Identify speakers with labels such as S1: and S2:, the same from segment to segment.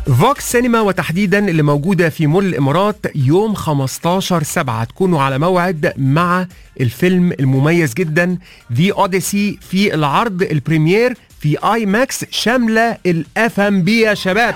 S1: فوكس سينما وتحديدا اللي موجودة في مول الإمارات يوم 15 سبعة تكونوا على موعد مع الفيلم المميز جدا ذا اوديسي في العرض البريمير في اي ماكس شاملة الاف ام بي يا شباب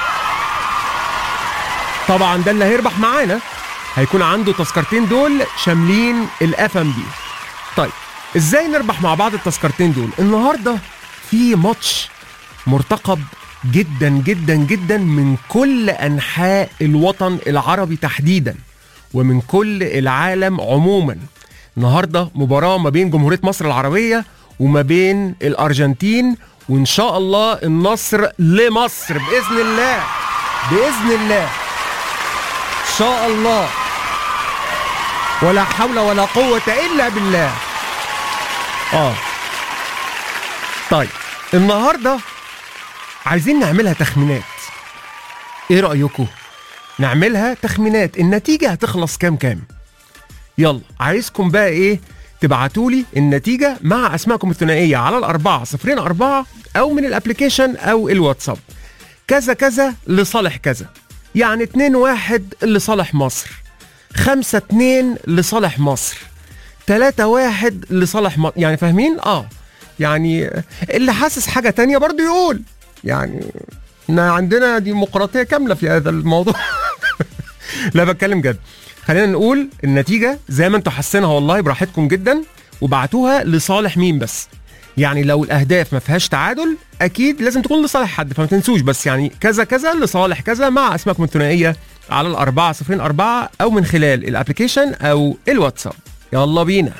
S1: طبعا ده اللي هيربح معانا هيكون عنده تذكرتين دول شاملين الاف ام بي طيب ازاي نربح مع بعض التذكرتين دول النهارده في ماتش مرتقب جدا جدا جدا من كل انحاء الوطن العربي تحديدا ومن كل العالم عموما النهارده مباراه ما بين جمهوريه مصر العربيه وما بين الارجنتين وان شاء الله النصر لمصر باذن الله باذن الله ان شاء الله ولا حول ولا قوه الا بالله اه طيب النهارده عايزين نعملها تخمينات ايه رأيكم نعملها تخمينات النتيجة هتخلص كام كام يلا عايزكم بقى ايه تبعتولي النتيجة مع اسمائكم الثنائية على الأربعة صفرين أربعة أو من الابليكيشن أو الواتساب كذا كذا لصالح كذا يعني اتنين واحد لصالح مصر خمسة اتنين لصالح مصر تلاتة واحد لصالح مصر يعني فاهمين؟ اه يعني اللي حاسس حاجة تانية برضو يقول يعني احنا عندنا ديمقراطيه كامله في هذا الموضوع لا بتكلم جد خلينا نقول النتيجه زي ما انتوا حاسينها والله براحتكم جدا وبعتوها لصالح مين بس يعني لو الاهداف ما فيهاش تعادل اكيد لازم تكون لصالح حد فما تنسوش بس يعني كذا كذا لصالح كذا مع اسمائكم الثنائيه على الأربعة صفرين أربعة أو من خلال الابلكيشن أو الواتساب يلا بينا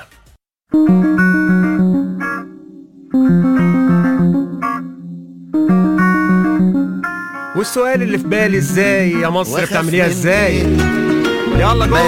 S1: والسؤال اللي في بالي ازاي يا مصر
S2: واخاف
S1: بتعمليها
S2: من
S1: ازاي
S2: إيه؟
S1: يلا
S2: ما
S1: جوه